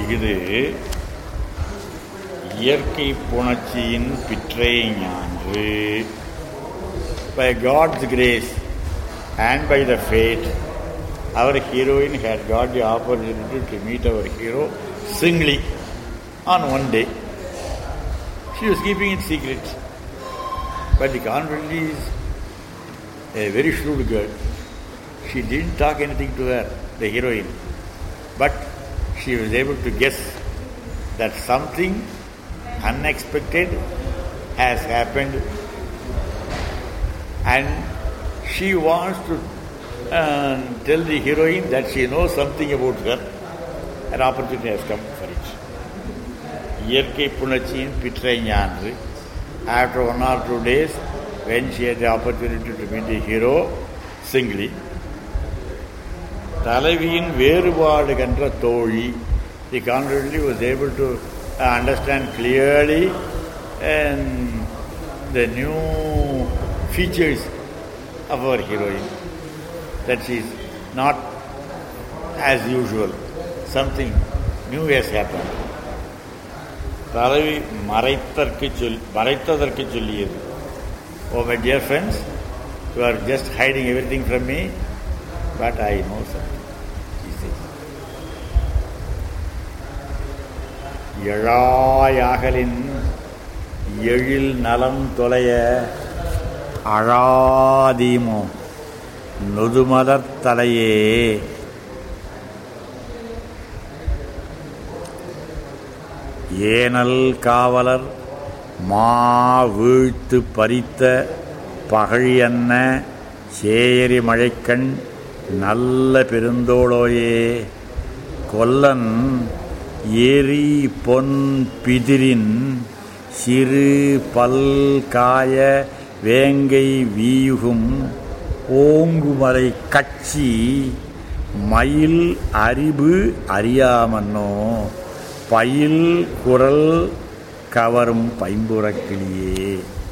இது இயற்கை புணர்ச்சியின் பிற்றை ஞான்று by God's grace and by the fate, our heroine had got the opportunity to meet our hero singly on one day. She was keeping it secret. But the convent is a very shrewd girl. She didn't talk anything to her, the heroine. But she was able to guess that something unexpected has happened and she wants to uh, tell the heroine that she knows something about her. An opportunity has come for it. இயற்கை புணர்ச்சியின் பிற்றை ஞான்று after one or two days when she had the opportunity to meet the hero singly தலைவியின் வேறுபாடு கன்ற தோழி the confidently was able to understand clearly the new features of our heroine that she is not as usual something new has happened தலைவி மறைத்தற்கு சொல் மறைத்ததற்கு சொல்லியது oh my dear friends you are just hiding everything from me but I know something எழாயாகலின் எழில் நலம் தொலைய அழாதீமோ நொதுமலர் தலையே anal காவலர் மா வீழ்த்து பறித்த பகழியன்ன சேயரி மழைக்கண் நல்ல பெருந்தோளோயே கொல்லன் எரி பொன் பிதிரின் சிறு பல்காய வேங்கை வீயுகும் ஓங்குமலை கட்சி மயில் அறிவு அறியாமன்னோ பயில் குரல் கவரும் பைம்புறக்கிளியே